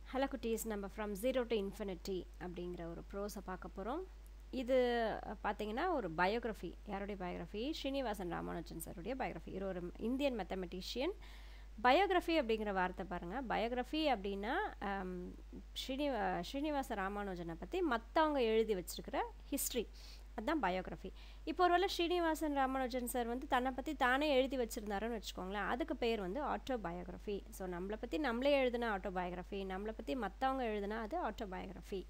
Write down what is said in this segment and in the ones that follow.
Hello குட்டீஸ் நம்ம from zero to infinity அப்படிங்கிற ஒரு ப்ரோஸை பார்க்க போகிறோம் இது பார்த்தீங்கன்னா ஒரு பயோகிராஃபி யாருடைய பயோகிராஃபி ஸ்ரீனிவாசன் ராமானுஜன் சாருடைய பயோகிராஃபி இது ஒரு இந்தியன் மேத்தமெட்டிஷியன் பயோகிராஃபி அப்படிங்கிற வார்த்தை பாருங்கள் பயோகிராஃபி அப்படின்னா ஸ்ரீனிவா ஸ்ரீனிவாச ராமானுஜனை பற்றி மற்றவங்க எழுதி வச்சுருக்கிற ஹிஸ்ட்ரி அதுதான் பயோகிராஃபி இப்போ ஒருவேளை ஸ்ரீனிவாசன் ராமானுஜன் சார் வந்து தன்னை பற்றி தானே எழுதி வச்சுருந்தாருன்னு வச்சுக்கோங்களேன் அதுக்கு பேர் வந்து ஆட்டோ பயோகிராஃபி ஸோ நம்மளை பற்றி நம்மளே எழுதுனா ஆட்டோ பயோகிராஃபி நம்மளை பற்றி மற்றவங்க எழுதுனா அது autobiography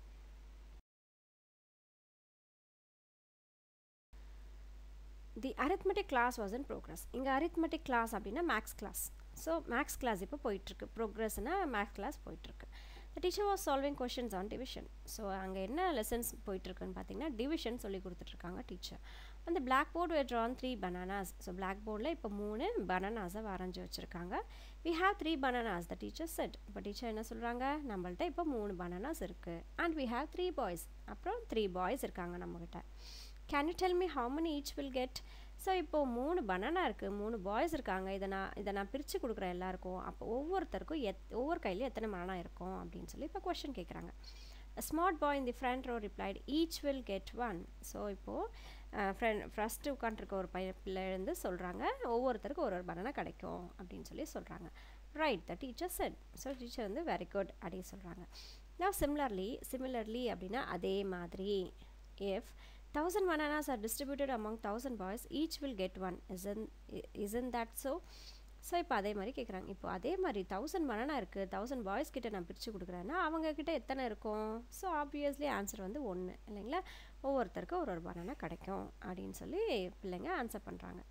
the arithmetic class was in progress இங்கே அரித்மெட்டிக் கிளாஸ் அப்படின்னா maths class so maths class இப்போ போயிட்டுருக்கு ப்ரோக்ரஸ்னால் மேக்ஸ் கிளாஸ் போயிட்டுருக்கு the teacher was solving questions on division so அங்கே என்ன லெசன்ஸ் போயிட்டுருக்குன்னு பார்த்தீங்கன்னா டிவிஷன் சொல்லி கொடுத்துட்ருக்காங்க டீச்சர் அந்த blackboard were drawn three bananas so பிளாக் போர்டில் இப்போ மூணு பனானாஸை வரைஞ்சி வச்சுருக்காங்க we have three bananas the teacher said இப்போ டீச்சர் என்ன சொல்கிறாங்க நம்மள்ட்ட இப்போ மூணு பனானாஸ் இருக்குது and we have three boys அப்புறம் த்ரீ பாய்ஸ் இருக்காங்க நம்மக்கிட்ட can you tell me how many each will get so இப்போது மூணு பனானா இருக்குது மூணு பாய்ஸ் இருக்காங்க இதை நான் இதை நான் பிரித்து கொடுக்குறேன் எல்லாருக்கும் அப்போ ஒவ்வொருத்தருக்கும் எத் ஒவ்வொரு கையிலையும் எத்தனை பனானா இருக்கும் அப்படின்னு சொல்லி இப்போ கொஷின் கேட்குறாங்க smart boy in the front row replied each will get one so இப்போது ஃப்ரெண்ட் ஃபஸ்ட்டு உட்காண்ட்ருக்க ஒரு பையன் பிள்ளைலேருந்து சொல்கிறாங்க ஒவ்வொருத்தருக்கும் ஒரு ஒரு பனானா கிடைக்கும் அப்படின்னு சொல்லி சொல்கிறாங்க right the teacher said so teacher வந்து வெரி குட் அப்படின்னு சொல்கிறாங்க நான் சிமிலர்லி சிமிலர்லி அப்படின்னா அதே மாதிரி if thousand bananas are distributed among thousand boys each will get one isn't isn't that so so இப்போ அதே மாதிரி கேட்குறாங்க இப்போ அதே மாதிரி தௌசண்ட் பனானா இருக்குது தௌசண்ட் பாய்ஸ் கிட்ட நான் பிரித்து கொடுக்குறேன்னா அவங்கக்கிட்ட எத்தனை இருக்கும் ஸோ ஆப்வியஸ்லி ஆன்சர் வந்து ஒன்று இல்லைங்களா ஒவ்வொருத்தருக்கும் ஒரு ஒரு பனானா கிடைக்கும் அப்படின்னு சொல்லி பிள்ளைங்க ஆன்சர் பண்ணுறாங்க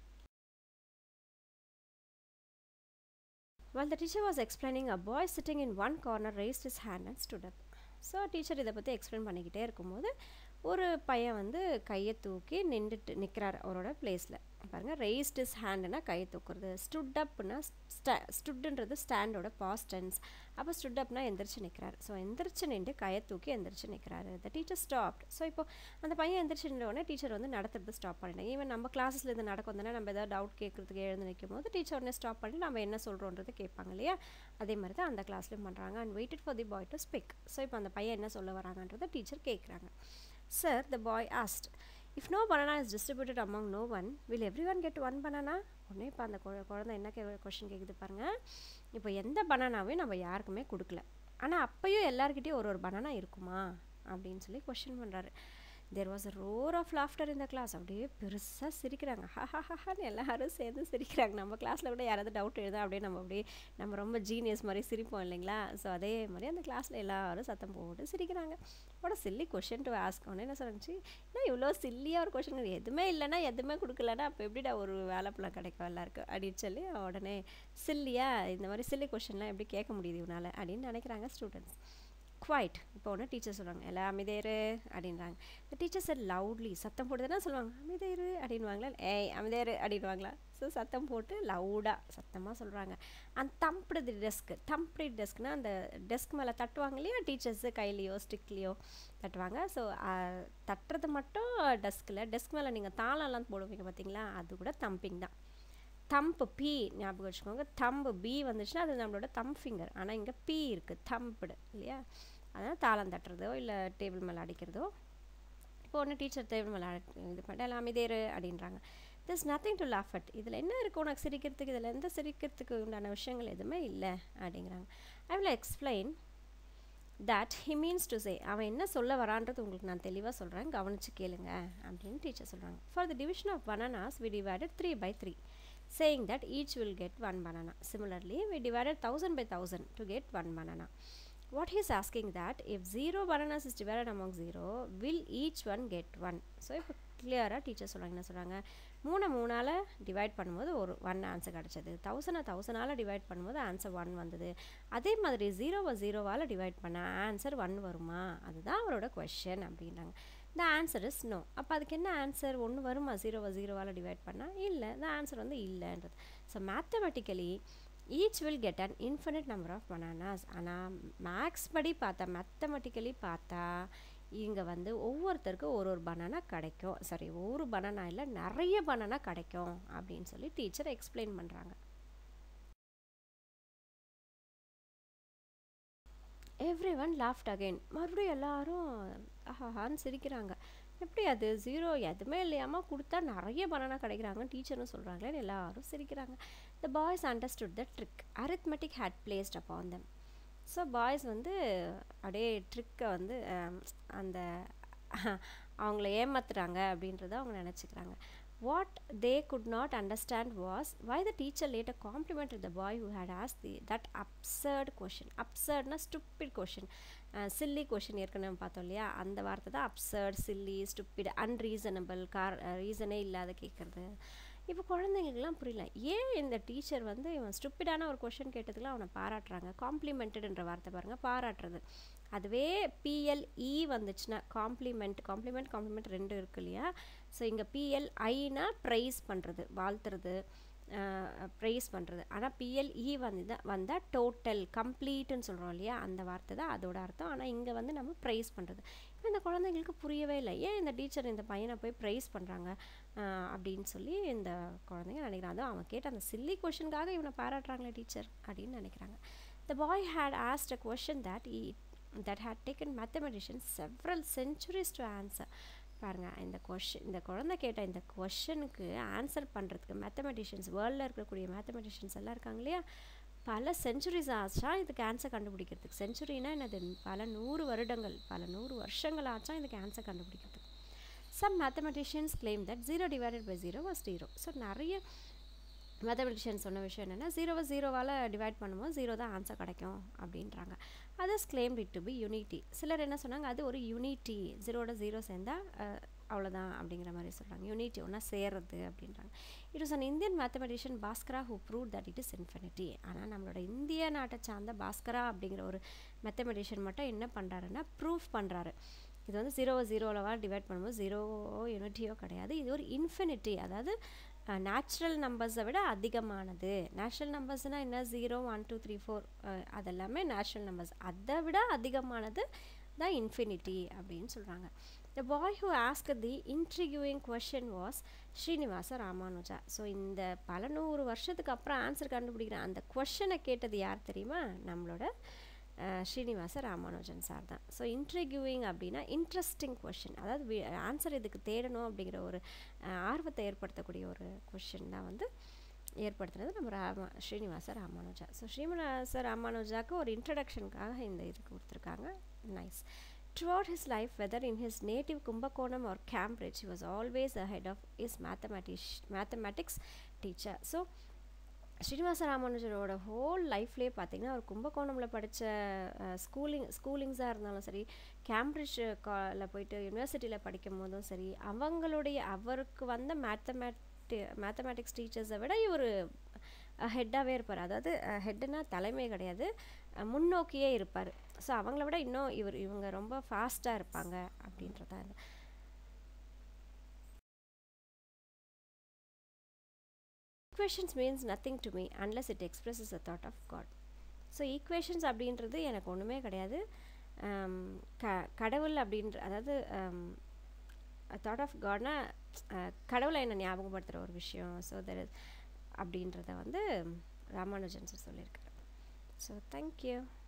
While the teacher was explaining, a boy sitting in one corner raised his hand and stood up. So teacher இதை பற்றி எக்ஸ்பிளைன் பண்ணிக்கிட்டே இருக்கும்போது ஒரு பையன் வந்து கையை தூக்கி நின்றுட்டு நிற்கிறார் அவரோட பிளேஸில் பாருங்கள் ரெய்ஸ்ட் இஸ் ஹேண்டுனா கையை தூக்குறது ஸ்டுட் அப்னா ஸ்டா ஸ்டுட்டுன்றது ஸ்டாண்டோட பாஸ்டன்ஸ் அப்போ ஸ்டுட் அப்னா எந்திரிச்சு நிற்கிறார் ஸோ எந்திரிச்சு நின்று கையை தூக்கி எந்திரிச்சு நிற்கிறாரு த டீச்சர் ஸ்டாப்ட் ஸோ இப்போ அந்த பையன் எந்திரிச்சு நின்றோடனே டீச்சர் வந்து நடத்துறது ஸ்டாப் பண்ணிட்டேன் ஈவன் நம்ம கிளாஸில் இது நடக்கும் தானே நம்ம ஏதாவது டவுட் கேட்குறதுக்கு எழுந்து நிற்கும் போது டீச்சர் உடனே ஸ்டாப் பண்ணி நம்ம என்ன சொல்கிறோன்றது கேட்பாங்க இல்லையா அதே மாதிரி தான் அந்த கிளாஸ்லேயும் பண்ணுறாங்க and waited for the boy to speak so இப்போ அந்த பையன் என்ன சொல்ல வராங்கன்றதை டீச்சர் கேட்குறாங்க sir the boy asked if no banana is distributed among no one will everyone get one banana உடனே இப்போ அந்த குழந்தை என்ன கே கொஷின் கேட்குது பாருங்கள் இப்போ எந்த பனானாவையும் நம்ம யாருக்குமே கொடுக்கல ஆனால் அப்போயும் எல்லாருக்கிட்டேயும் ஒரு ஒரு பனானா இருக்குமா அப்படின்னு சொல்லி கொஷின் பண்ணுறாரு there was a roar of laughter இந்த கிளாஸ் அப்படியே பெருசாக சிரிக்கிறாங்க ஹஹஹஹான்னு எல்லாரும் சேர்ந்து சிரிக்கிறாங்க நம்ம கிளாஸில் கூட யாராவது டவுட் எழுதா அப்படியே நம்ம அப்படியே நம்ம ரொம்ப ஜீனியஸ் மாதிரி சிரிப்போம் இல்லைங்களா ஸோ அதே மாதிரி அந்த கிளாஸில் எல்லாரும் சத்தம் போட்டு சிரிக்கிறாங்க கூட சில்லி கொஷின் டு ஆஸ்க் ஒன்று என்ன சொல்லிச்சு ஏன்னா இவ்வளோ சில்லியாக ஒரு கொஷின் எதுவுமே இல்லைன்னா எதுவுமே கொடுக்கலன்னா அப்போ எப்படிடா ஒரு வேலைப்பெல்லாம் கிடைக்கும் எல்லாருக்கும் அப்படின்னு சொல்லி உடனே சில்லியாக இந்த மாதிரி சில்லி கொஷின்லாம் எப்படி கேட்க முடியுது இவனால் அப்படின்னு நினைக்கிறாங்க ஸ்டூடெண்ட்ஸ் குவைட் இப்போ ஒன்று டீச்சர் சொல்லுவாங்க எல்லாம் அமைதேரு அப்படின்றாங்க இந்த டீச்சர் சார் லவுட்லி சத்தம் போட்டுதுன்னா சொல்லுவாங்க அமைதேரு அப்படின்வாங்களா ஏய் அமைதேரு அப்படின்வாங்களா ஸோ சத்தம் போட்டு லவுடாக சத்தமாக சொல்கிறாங்க அந்த தம்புடுது டெஸ்க்கு தம்புடி டெஸ்க்னால் அந்த டெஸ்க் மேலே தட்டுவாங்க இல்லையா டீச்சர்ஸு கையிலையோ ஸ்டிக்லேயோ தட்டுவாங்க ஸோ தட்டுறது மட்டும் டெஸ்கில் டெஸ்க் மேலே நீங்கள் தாளம்லாம் போடுவீங்க பார்த்தீங்களா அது கூட தம்பிங் தான் தம்பு பி ஞாபகம் வச்சுக்கோங்க தம்பு பி வந்துச்சுன்னா அது நம்மளோட தம் ஃபிங்கர் ஆனால் இங்கே பி இருக்குது தம்புடு இல்லையா அதனால் தாளம் தட்டுறதோ இல்லை டேபிள் மேலே அடிக்கிறதோ இப்போ ஒன்று டீச்சர் டேபிள் மேலே இது பண்ணிட்டு எல்லாம் அமைதேரு அப்படின்றாங்க this nothing to laugh at இதில் என்ன இருக்குது உனக்கு சிரிக்கிறதுக்கு இதில் எந்த சிரிக்கிறதுக்கு உண்டான விஷயங்கள் எதுவுமே இல்லை அப்படிங்கிறாங்க I will explain that he means to say அவன் என்ன சொல்ல வரான்றது உங்களுக்கு நான் தெளிவாக சொல்கிறேன் கவனித்து கேளுங்க அப்படின்னு டீச்சர் சொல்கிறாங்க for the division of bananas we divided three by three saying that each will get one banana. Similarly, we divided 1000 by 1000 to get one banana. What he is asking that if 0 bananas is divided among 0, will each one get one? So, இப்போ கிளியராக teacher சொல்கிறாங்க என்ன சொல்கிறாங்க மூணு மூணால் divide பண்ணும்போது ஒரு one answer கிடச்சது தௌசண்டை தௌசண்டால் டிவைட் பண்ணும்போது ஆன்சர் ஒன் வந்தது அதே மாதிரி ஜீரோவை ஜீரோவால் டிவைட் பண்ணால் ஆன்சர் ஒன் வருமா அதுதான் அவரோட கொஷன் அப்படின்றாங்க த ஆன்சர் இஸ் நோ அப்போ அதுக்கு என்ன ஆன்சர் ஒன்று வருமா ஜீரோவை ஜீரோவால் டிவைட் பண்ணால் இல்லை த ஆன்சர் வந்து இல்லைன்றது so mathematically each will get an infinite number of bananas ஆனால் மேக்ஸ் படி பார்த்தா மேத்தமெட்டிக்கலி பார்த்தா இங்கே வந்து ஒவ்வொருத்தருக்கும் ஒரு ஒரு பனானா கிடைக்கும் சாரி ஒரு பனானா இல்லை நிறைய பனானா கிடைக்கும் அப்படின்னு சொல்லி டீச்சர் எக்ஸ்பிளைன் பண்ணுறாங்க எவ்ரி ஒன் லாஃப்ட் அகைன் மறுபடியும் எல்லாரும் ஆஹான்னு சிரிக்கிறாங்க எப்படி அது ஜீரோ எதுவுமே இல்லையாமா கொடுத்தா நிறைய பனானா கிடைக்கிறாங்க டீச்சரும் சொல்கிறாங்களே எல்லாரும் சிரிக்கிறாங்க the boys understood the trick arithmetic had played upon them so boys வந்து அப்படியே ட்ரிக்கை வந்து அந்த அவங்கள ஏமாத்துறாங்க அப்படின்றத அவங்க நினச்சிக்கிறாங்க what they could not understand was why the teacher later complimented the boy who had ஆஸ் தி தட் அப்சர்ட் கொஷின் அப்சர்ட்னா ஸ்டூப்பிட் கொஷின் சில்லி கொஷின் ஏற்கனவே பார்த்தோம் இல்லையா அந்த வார்த்தை தான் அப்சர்ட் சில்லி ஸ்டூப்பிட் அன்ரீசனபிள் கார் ரீசனே இல்லாத கேட்குறது இப்போ குழந்தைங்களுக்குலாம் புரியல ஏன் இந்த டீச்சர் வந்து இவன் ஸ்டூப்பிடான ஒரு கொஷின் கேட்டதுக்குலாம் அவனை பாராட்டுறாங்க காம்ப்ளிமெண்டட்ன்ற வார்த்தை பாருங்கள் பாராட்டுறது அதுவே பிஎல்இ வந்துச்சுன்னா காம்ப்ளிமெண்ட் காம்ப்ளிமெண்ட் காம்ப்ளிமெண்ட் ரெண்டு இருக்கு இல்லையா ஸோ இங்கே பிஎல்ஐனா ப்ரைஸ் பண்ணுறது வாழ்த்துறது ப்ரைஸ் பண்ணுறது ஆனால் பிஎல்இ வந்து வந்தால் டோட்டல் கம்ப்ளீட்டுன்னு சொல்கிறோம் இல்லையா அந்த வார்த்தை தான் அதோட அர்த்தம் ஆனால் இங்கே வந்து நம்ம ப்ரைஸ் பண்ணுறது இப்போ இந்த குழந்தைங்களுக்கு புரியவே இல்லை ஏன் இந்த டீச்சர் இந்த பையனை போய் ப்ரைஸ் பண்ணுறாங்க அப்படின்னு சொல்லி இந்த குழந்தைங்க நினைக்கிறாங்க அவன் கேட்ட அந்த சில்லி கொஷனுக்காக இவனை பாராட்டுறாங்களே டீச்சர் அப்படின்னு நினைக்கிறாங்க the boy had asked a question that இ that had taken mathematicians several centuries to answer பாருங்கள் இந்த கொஷின் இந்த குழந்தை கேட்ட இந்த கொஷனுக்கு ஆன்சர் பண்ணுறதுக்கு மேத்தமெட்டிஷியன்ஸ் வேர்ல்டில் இருக்கக்கூடிய மேத்தமெட்டிஷியன்ஸ் எல்லாம் இருக்காங்க இல்லையா பல செஞ்சுரிஸ் ஆச்சா இதுக்கு ஆன்சர் கண்டுபிடிக்கிறதுக்கு செஞ்சுரினா என்னது பல நூறு வருடங்கள் பல நூறு வருஷங்கள் ஆச்சா இதுக்கு ஆன்சர் கண்டுபிடிக்கிறதுக்கு some mathematicians claim that zero divided by zero was zero so நிறைய மேத்தமெட்டிஷியன் சொன்ன விஷயம் என்னென்னா ஜீரோவை ஜீரோவால் டிவைட் பண்ணும்போது ஜீரோ தான் ஆன்சர் கிடைக்கும் அப்படின்றாங்க others claim it to be unity சிலர் என்ன சொன்னாங்க அது ஒரு யூனிட்டி ஜீரோட ஜீரோ சேர்ந்தால் அவ்வளோதான் அப்படிங்கிற மாதிரி சொல்கிறாங்க யூனிட்டி ஒன்றா சேர்றது அப்படின்றாங்க it was an Indian mathematician Bhaskara who proved that it is infinity ஆனால் நம்மளோட இந்திய நாட்டை சார்ந்த பாஸ்கரா அப்படிங்கிற ஒரு மேத்தமெட்டிஷியன் மட்டும் என்ன பண்ணுறாருன்னா ப்ரூஃப் பண்ணுறாரு இது வந்து ஜீரோவை ஜீரோலவா டிவைட் பண்ணும்போது ஜீரோவோ யூனிட்டியோ கிடையாது இது ஒரு இன்ஃபினிட்டி அதாவது நேச்சுரல் நம்பர்ஸை விட அதிகமானது நேச்சுரல் நம்பர்ஸ்னால் என்ன zero one two three four அதெல்லாமே நேச்சுரல் நம்பர்ஸ் அதை விட அதிகமானது தான் இன்ஃபினிட்டி அப்படின்னு சொல்கிறாங்க the boy who asked the intriguing question was Srinivasa Ramanuja so இந்த பல நூறு வருஷத்துக்கு அப்புறம் ஆன்சர் கண்டுபிடிக்கிற அந்த கொஷனை கேட்டது யார் தெரியுமா நம்மளோட ஸ்ரீனிவாச ராமானுஜன் சார் தான் ஸோ இன்ட்ரிகியூவிங் அப்படின்னா இன்ட்ரெஸ்டிங் கொஷின் அதாவது ஆன்சர் இதுக்கு தேடணும் அப்படிங்கிற ஒரு ஆர்வத்தை ஏற்படுத்தக்கூடிய ஒரு கொஷின் தான் வந்து ஏற்படுத்துனது நம்ம ராமா ஸ்ரீனிவாச ராமானுஜா ஸோ ஸ்ரீனிவாச ராமானுஜாவுக்கு ஒரு இன்ட்ரடக்ஷனுக்காக இந்த இது கொடுத்துருக்காங்க nice Throughout his life, whether in his native Kumbakonam or Cambridge, he was always ahead of his mathematics, mathematics teacher. So, Srinivasa ராமானுஜரோட ஹோல் லைஃப்லேயே பார்த்தீங்கன்னா அவர் கும்பகோணமில் படித்த ஸ்கூலிங் ஸ்கூலிங்ஸாக இருந்தாலும் சரி கேம்பிரிட்ஜ் கால போயிட்டு யூனிவர்சிட்டியில் படிக்கும் போதும் சரி அவங்களுடைய அவருக்கு வந்த மேத்தமேட்டி மேத்தமேட்டிக்ஸ் டீச்சர்ஸை விட இவர் ஹெட்டாகவே இருப்பார் அதாவது ஹெட்டுனா தலைமை கிடையாது முன்னோக்கியே இருப்பார் ஸோ அவங்கள விட இன்னும் இவர் இவங்க ரொம்ப ஃபாஸ்ட்டாக இருப்பாங்க அப்படின்றத equations means nothing to me unless it expresses a thought of God so equations அப்படின்றது எனக்கு ஒன்றுமே கிடையாது க கடவுள் அப்படின்ற அதாவது தாட் ஆஃப் காட்னா கடவுளை என்னை ஞாபகப்படுத்துகிற ஒரு விஷயம் ஸோ தெர் அப்படின்றத வந்து ராமானுஜன் சார் சொல்லியிருக்காரு ஸோ தேங்க்யூ